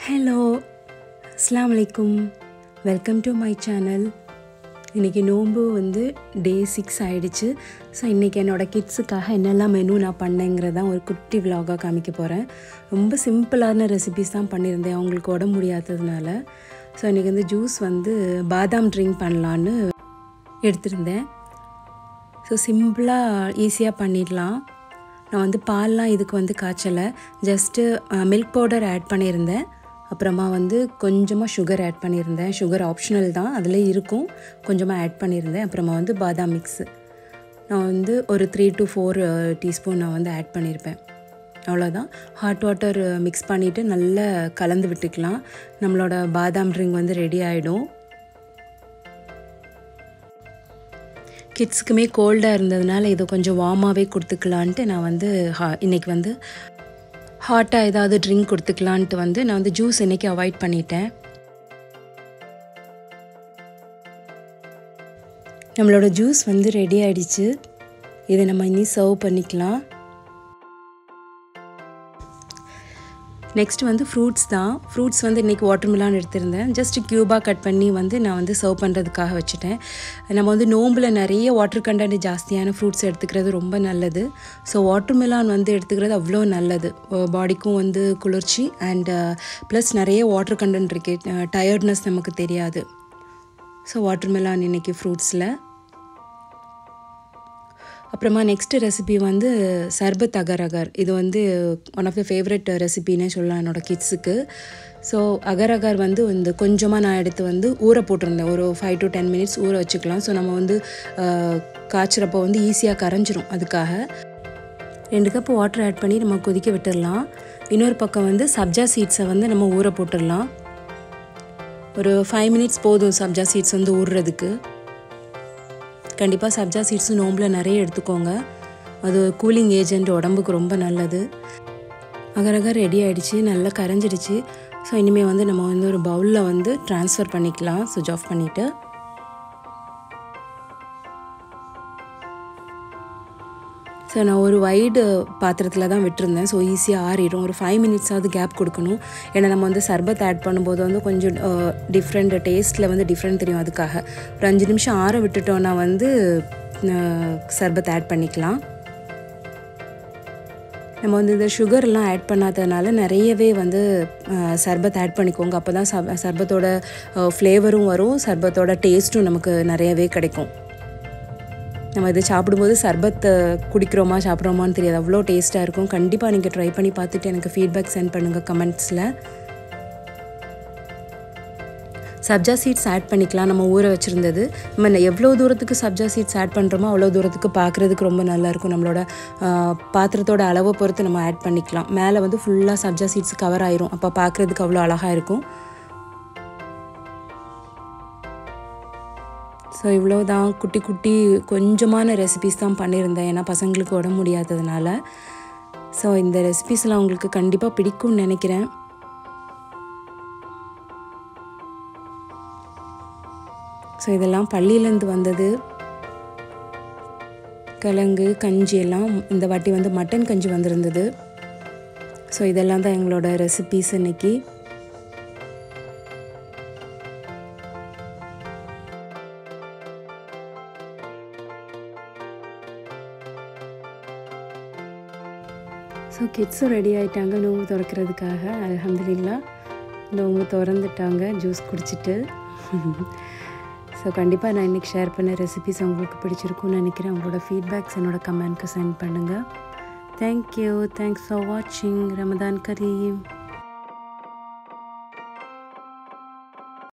hello அஸ்லாம் வலைக்கும் welcome to my channel இன்றைக்கி நோன்பு வந்து டே சிக்ஸ் ஆயிடுச்சு ஸோ இன்றைக்கி என்னோடய கிட்ஸுக்காக என்னெல்லாம் மெனு நான் பண்ணேங்கிறதான் ஒரு குட்டி விலாகாக காமிக்க போகிறேன் ரொம்ப சிம்பிளான ரெசிபிஸ் தான் பண்ணியிருந்தேன் அவங்களுக்கு உடம்பு முடியாததுனால ஸோ இன்றைக்கி வந்து ஜூஸ் வந்து பாதாம் ட்ரிங்க் பண்ணலான்னு எடுத்திருந்தேன் ஸோ சிம்பிளாக ஈஸியாக பண்ணிடலாம் நான் வந்து பால்லாம் இதுக்கு வந்து காய்ச்சலை ஜஸ்ட்டு மில்க் பவுடர் ஆட் பண்ணியிருந்தேன் அப்புறமா வந்து கொஞ்சமாக சுகர் ஆட் பண்ணியிருந்தேன் சுகர் ஆப்ஷனல் தான் அதில் இருக்கும் கொஞ்சமாக ஆட் பண்ணியிருந்தேன் அப்புறமா வந்து பாதாம் மிக்ஸு நான் வந்து ஒரு த்ரீ டு ஃபோர் டீஸ்பூன் நான் வந்து ஆட் பண்ணியிருப்பேன் அவ்வளோதான் ஹாட் வாட்டர் மிக்ஸ் பண்ணிவிட்டு நல்லா கலந்து விட்டுக்கலாம் நம்மளோட பாதாம் ட்ரிங்க் வந்து ரெடி ஆகிடும் கிட்ஸுக்குமே கோல்டாக இருந்ததுனால இதை கொஞ்சம் வார்மாகவே கொடுத்துக்கலான்ட்டு நான் வந்து ஹா இன்றைக்கி வந்து ஹாட்டாக ஏதாவது ட்ரிங்க் கொடுத்துக்கலான்ட்டு வந்து நான் வந்து ஜூஸ் இன்றைக்கி அவாய்ட் பண்ணிட்டேன் நம்மளோட ஜூஸ் வந்து ரெடி ஆகிடுச்சு இதை நம்ம இனி சர்வ் பண்ணிக்கலாம் நெக்ஸ்ட் வந்து ஃப்ரூட்ஸ் தான் ஃப்ரூட்ஸ் வந்து இன்றைக்கி வாட்டர்மிலான் எடுத்திருந்தேன் ஜஸ்ட் க்யூபாக கட் பண்ணி வந்து நான் வந்து சர்வ் பண்ணுறதுக்காக வச்சுட்டேன் நம்ம வந்து நோம்பில் நிறைய வாட்டர் கண்டென்ட் ஜாஸ்தியான ஃப்ரூட்ஸ் எடுத்துக்கிறது ரொம்ப நல்லது ஸோ வாட்டர்மிலான் வந்து எடுத்துக்கிறது அவ்வளோ நல்லது பாடிக்கும் வந்து குளிர்ச்சி அண்ட் ப்ளஸ் நிறைய வாட்டர் கண்டென்ட் இருக்கு டயர்ட்னஸ் நமக்கு தெரியாது ஸோ வாட்டர்மெலான் இன்றைக்கி ஃப்ரூட்ஸில் அப்புறமா நெக்ஸ்ட் ரெசிபி வந்து சர்பத் அகர் அகர் இது வந்து ஒன் ஆஃப் த ஃபேவரட் ரெசிபின்னே சொல்லலாம் என்னோடய கிட்ஸுக்கு ஸோ அகர் அகர் வந்து இந்த கொஞ்சமாக நான் எடுத்து வந்து ஊற போட்டிருந்தேன் ஒரு ஃபைவ் டு டென் மினிட்ஸ் ஊற வச்சுக்கலாம் ஸோ நம்ம வந்து காய்ச்சிறப்போ வந்து ஈஸியாக கரைஞ்சிரும் அதுக்காக ரெண்டு கப் வாட்டர் ஆட் பண்ணி நம்ம கொதிக்க விட்டுடலாம் இன்னொரு பக்கம் வந்து சப்ஜா சீட்ஸை வந்து நம்ம ஊற போட்டுடலாம் ஒரு ஃபைவ் மினிட்ஸ் போதும் சப்ஜா சீட்ஸ் வந்து ஊறுறதுக்கு கண்டிப்பாக சப்ஜா சீட்ஸும் நோம்பில் நிறைய எடுத்துக்கோங்க அது கூலிங் ஏஜென்ட் உடம்புக்கு ரொம்ப நல்லது அகரகர் ரெடி ஆகிடுச்சு நல்லா கரைஞ்சிடுச்சு ஸோ இனிமேல் வந்து நம்ம வந்து ஒரு பவுலில் வந்து ட்ரான்ஸ்ஃபர் பண்ணிக்கலாம் சுவிச் ஆஃப் பண்ணிவிட்டு ஸோ நான் ஒரு வைடு பாத்திரத்தில் தான் விட்டுருந்தேன் ஸோ ஈஸியாக ஆறிடும் ஒரு ஃபைவ் மினிட்ஸாவது கேப் கொடுக்கணும் ஏன்னா நம்ம வந்து சர்பத் ஆட் பண்ணும்போது வந்து கொஞ்சம் டிஃப்ரெண்ட் டேஸ்ட்டில் வந்து டிஃப்ரெண்ட் தெரியும் அதுக்காக ஒரு அஞ்சு நிமிஷம் ஆற விட்டுட்டோன்னா வந்து சர்பத் ஆட் பண்ணிக்கலாம் நம்ம வந்து இந்த சுகர்லாம் ஆட் பண்ணாததுனால நிறையவே வந்து சர்பத் ஆட் பண்ணிக்கோங்க அப்போ தான் சர்பத்தோட ஃப்ளேவரும் வரும் சர்பத்தோட டேஸ்ட்டும் நமக்கு நிறையவே கிடைக்கும் நம்ம இது சாப்பிடும்போது சர்பத் குடிக்கிறோமா சாப்பிட்றோமான்னு தெரியாது அவ்வளோ டேஸ்ட்டாக இருக்கும் கண்டிப்பாக நீங்கள் ட்ரை பண்ணி பார்த்துட்டு எனக்கு ஃபீட்பேக் சென்ட் பண்ணுங்கள் கமெண்ட்ஸில் சப்ஜா சீட்ஸ் ஆட் பண்ணிக்கலாம் நம்ம ஊற வச்சுருந்தது நம்ம எவ்வளோ தூரத்துக்கு சப்ஜா சீட்ஸ் ஆட் பண்ணுறோமோ அவ்வளோ தூரத்துக்கு பார்க்குறதுக்கு ரொம்ப நல்லாயிருக்கும் நம்மளோட பாத்திரத்தோட அளவை பொறுத்து நம்ம ஆட் பண்ணிக்கலாம் மேலே வந்து ஃபுல்லாக சப்ஜா சீட்ஸ் கவர் ஆயிரும் அப்போ பார்க்குறதுக்கு அவ்வளோ அழகாக இருக்கும் ஸோ இவ்வளோ தான் குட்டி குட்டி கொஞ்சமான ரெசிபிஸ் தான் பண்ணியிருந்தேன் ஏன்னா பசங்களுக்கு உடம்பு முடியாததுனால ஸோ இந்த ரெசிபிஸ்லாம் உங்களுக்கு கண்டிப்பாக பிடிக்கும்னு நினைக்கிறேன் ஸோ இதெல்லாம் பள்ளியிலேருந்து வந்தது கிழங்கு கஞ்சி எல்லாம் இந்த வாட்டி வந்து மட்டன் கஞ்சி வந்திருந்தது ஸோ இதெல்லாம் தான் எங்களோட ரெசிபிஸ் இன்னைக்கு ஸோ கிட்ஸும் ரெடி ஆகிட்டாங்க நோம்பு திறக்கிறதுக்காக அலமதுல்லா நோம்பு திறந்துட்டாங்க ஜூஸ் குடிச்சிட்டு ஸோ கண்டிப்பாக நான் இன்றைக்கி ஷேர் பண்ண ரெசிபிஸ் உங்களுக்கு பிடிச்சிருக்கும்னு நினைக்கிறேன் உங்களோட ஃபீட்பேக்ஸ் என்னோடய கமெண்ட்க்கு சென்ட் பண்ணுங்கள் தேங்க்யூ தேங்க்ஸ் ஃபார் வாட்சிங் ரமதான் கரீம்